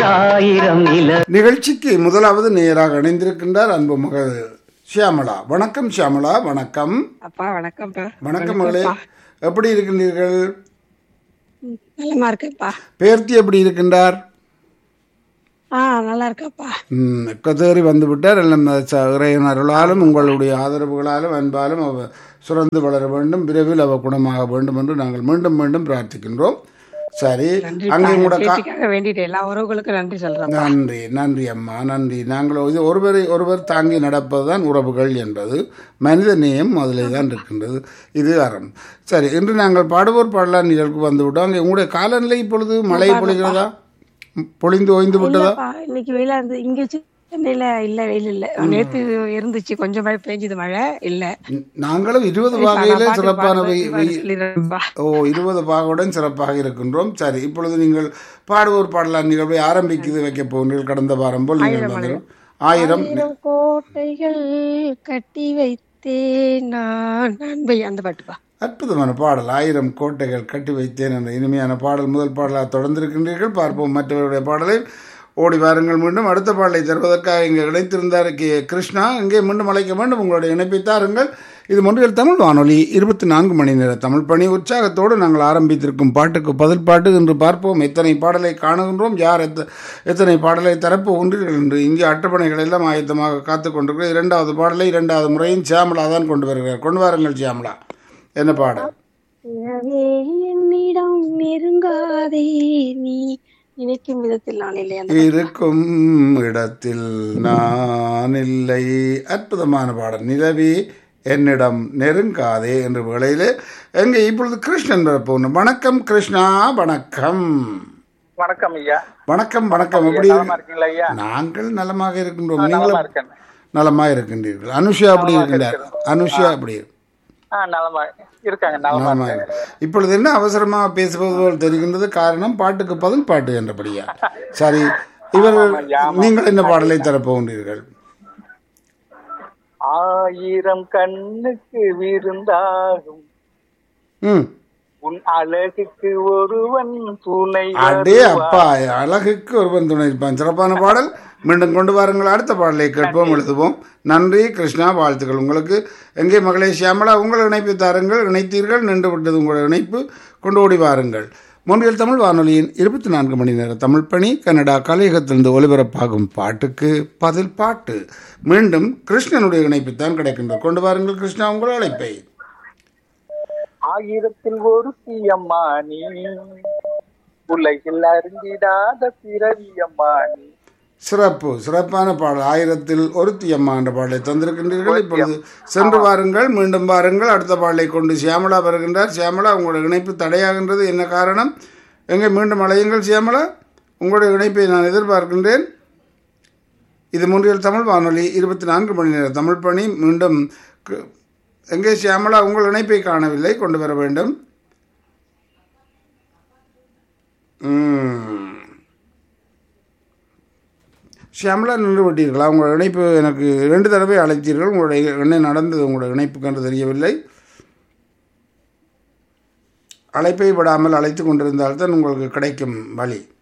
ஆயிரம் நில நிகழ்ச்சிக்கு முதலாவது நேராக இணைந்திருக்கின்றார் அன்பு மகள் ஷியாமளா வணக்கம் ஷியாமளா வணக்கம் அப்பா வணக்கம்ப்பா வணக்கம் மகளே எப்படி இருக்கின்றீர்கள் ம், நலமா இருக்கேன்ப்பா பேர்த்தி எப்படி இருக்கின்றார் ஆ நல்லா இருக்கப்பா ம், கதேறி வந்து விட்டார் எல்லாம் ச- இறைவன் அருளாலும் உங்களுடைய ஆதரவுகளாலும் அன்பாலும் அவ சுரந்து வளர வேண்டும் விரைவில் அவ குணமாக வேண்டும் என்று நாங்கள் மீண்டும் மீண்டும் பிரார்த்திக்கின்றோம் சரி அங்கே கூட கா- பேச்சுக்காக வேண்டிட்டு எல்லா உறவுகளுக்கும் நன்றி சொல்றேன் நன்றி நன்றி அம்மா நன்றி நாங்கள் இது ஒருவரை ஒருவர் தாங்கி நடப்பதுதான் உறவுகள் என்பது மனித நேயம் அதிலே தான் இருக்கின்றது இது அறம் சரி இன்று நாங்கள் பாடுவோர் பாடலாம் நிகழ்வுக்கு வந்து விட்டோம் அங்கே உங்களுடைய காலநிலை இப்பொழுது மழை பொழிகிறதா பொழிந்து ஓய்ந்து விட்டதா இல்லப்பா இன்னைக்கு வெயிலா இருந்து இங்க சென்னையில இல்ல வெயில் இல்ல நேத்து இருந்துச்சு கொஞ்சம் மழை பெஞ்சது மழை இல்ல நாங்களும் இருபது வகையில பாட்டு சிறப்பான பாடுறது வெய்- பாடு வெய்- சொல்லிடுறேன்பா. ஓ இருபது பாகுடன் சிறப்பாக இருக்கின்றோம் சரி இப்பொழுது நீங்கள் பாடுவோர் பாடலாம் நிகழ்வை ஆரம்பிக்குது வைக்க போகிறீர்கள் கடந்த வாரம் போல் நீங்கள் வந்துடும் ஆயிரம் ஆயிரம் கோட்டைகள் கட்டி வைத்தேன் நான் அன்பை அந்த பாட்டுப்பா அற்புதமான பாடல் ஆயிரம் கோட்டைகள் கட்டி வைத்தேன் என்ற இனிமையான பாடல் முதல் பாடலாக தொடர்ந்திருக்கின்றீர்கள் பார்ப்போம் மற்றவருடைய பாடலை ஓடி வாருங்கள் மீண்டும் அடுத்த பாடலை தருவதற்காக இங்கே இணைத்திருந்தார் கே கிருஷ்ணா இங்கே மீண்டும் அழைக்க வேண்டும் உங்களுடைய இணைப்பை தாருங்கள் இது மொன்றியல் தமிழ் வானொலி இருபத்தி நான்கு மணி நேர தமிழ் பணி உற்சாகத்தோடு நாங்கள் ஆரம்பித்திருக்கும் பாட்டுக்கு பதில் பாட்டு என்று பார்ப்போம் எத்தனை பாடலை காணுகின்றோம் யார் எத்த எத்தனை பாடலை தரப்பு ஒன்றீர்கள் என்று இங்கே அட்டப்பணைகள் எல்லாம் ஆயத்தமாக காத்து கொண்டிருக்கிறது இரண்டாவது பாடலை இரண்டாவது முறையும் சியாமலா தான் கொண்டு வருகிறார் கொண்டு வாருங்கள் சியாமலா என்ன பாடல் எனவே என்னிடம் நெருங்காதே நீ நினைக்கும் விதத்தில் நான் இல்லை அந்த இருக்கும் இடத்தில் நான் இல்லை அற்புதமான பாடல் நிலவி என்னிடம் நெருங்காதே என்ற வேளையிலே எங்கே இப்பொழுது கிருஷ்ணன் வரப்போகணும் வணக்கம் கிருஷ்ணா வணக்கம் வணக்கம் ஐயா வணக்கம் வணக்கம் எப்படி நலமா இருக்கு இருக்கீங்களா ஐயா நாங்கள் நலமாக இருக்கின்றோம் நலமா நீங்களும் இருக்கேன் நலமாக இருக்கின்றீர்கள் அனுஷா அப்படி இருக்கின்றார் அனுஷா அப்படி ஆ நலமா இருக்காங்க நலமா நலமா இருக்காங்க இருக்கு. இப்பொழுது என்ன அவசரமாக பேசுவது போல் தெரிகின்றது காரணம் பாட்டுக்கு பதில் பாட்டு என்றபடியா சரி இவர்கள் நீங்கள் என்ன பாடலை தரப்போகின்றீர்கள் ஆயிரம் கண்ணுக்கு விருந்தாகும் ம் உன் அழகுக்கு ஒருவன் துணை அடே வருவான். அப்பா அழகுக்கு ஒருவன் துணை இருப்பான் சிறப்பான பாடல் மீண்டும் கொண்டு வாருங்கள் அடுத்த பாடலை கேட்போம் எழுதுவோம் நன்றி கிருஷ்ணா வாழ்த்துக்கள் உங்களுக்கு எங்கே மகளே சியாமலா உங்கள் இணைப்பு தாருங்கள் இணைத்தீர்கள் நின்று விட்டது உங்கள் இணைப்பு கொண்டு ஓடி வாருங்கள் மூன்றில் தமிழ் வானொலியின் இருபத்தி நான்கு மணி நேர தமிழ் பணி கனடா கலையகத்திலிருந்து ஒலிபரப்பாகும் பாட்டுக்கு பதில் பாட்டு மீண்டும் கிருஷ்ணனுடைய இணைப்புத்தான் கிடைக்கின்றது கொண்டு வாருங்கள் கிருஷ்ணா உங்கள் அழைப்பை ஆயிரத்தில் ஒருத்தி அம்மா நீ உலகில் அறிந்திடாத பிறவி அம்மா நீ சிறப்பு சிறப்பான பாடல் ஆயிரத்தில் ஒருத்தி அம்மா என்ற பாடலை தந்திருக்கின்றீர்கள் இப்பொழுது சென்று வாருங்கள் மீண்டும் வாருங்கள் அடுத்த பாடலை கொண்டு சியாமலா வருகின்றார் சியாமலா உங்களுடைய இணைப்பு தடையாகின்றது என்ன காரணம் எங்கே மீண்டும் அழையுங்கள் சியாமலா உங்களுடைய இணைப்பை நான் எதிர்பார்க்கின்றேன் இது முன்றியல் தமிழ் வானொலி இருபத்தி நான்கு மணி நேர தமிழ் பணி மீண்டும் கு- எங்கே சியாமலா உங்கள் இணைப்பை காணவில்லை கொண்டு வர வேண்டும் ம். ஷியாமலா நின்று விட்டீர்களா உங்கள் இணைப்பு எனக்கு ரெண்டு தடவை அழைத்தீர்கள் உங்களுடைய என்ன நடந்தது உங்களுடைய இணைப்புக்கு என்று தெரியவில்லை அழைப்பை விடாமல் அழைத்து கொண்டிருந்தால்தான் உங்களுக்கு கிடைக்கும் வழி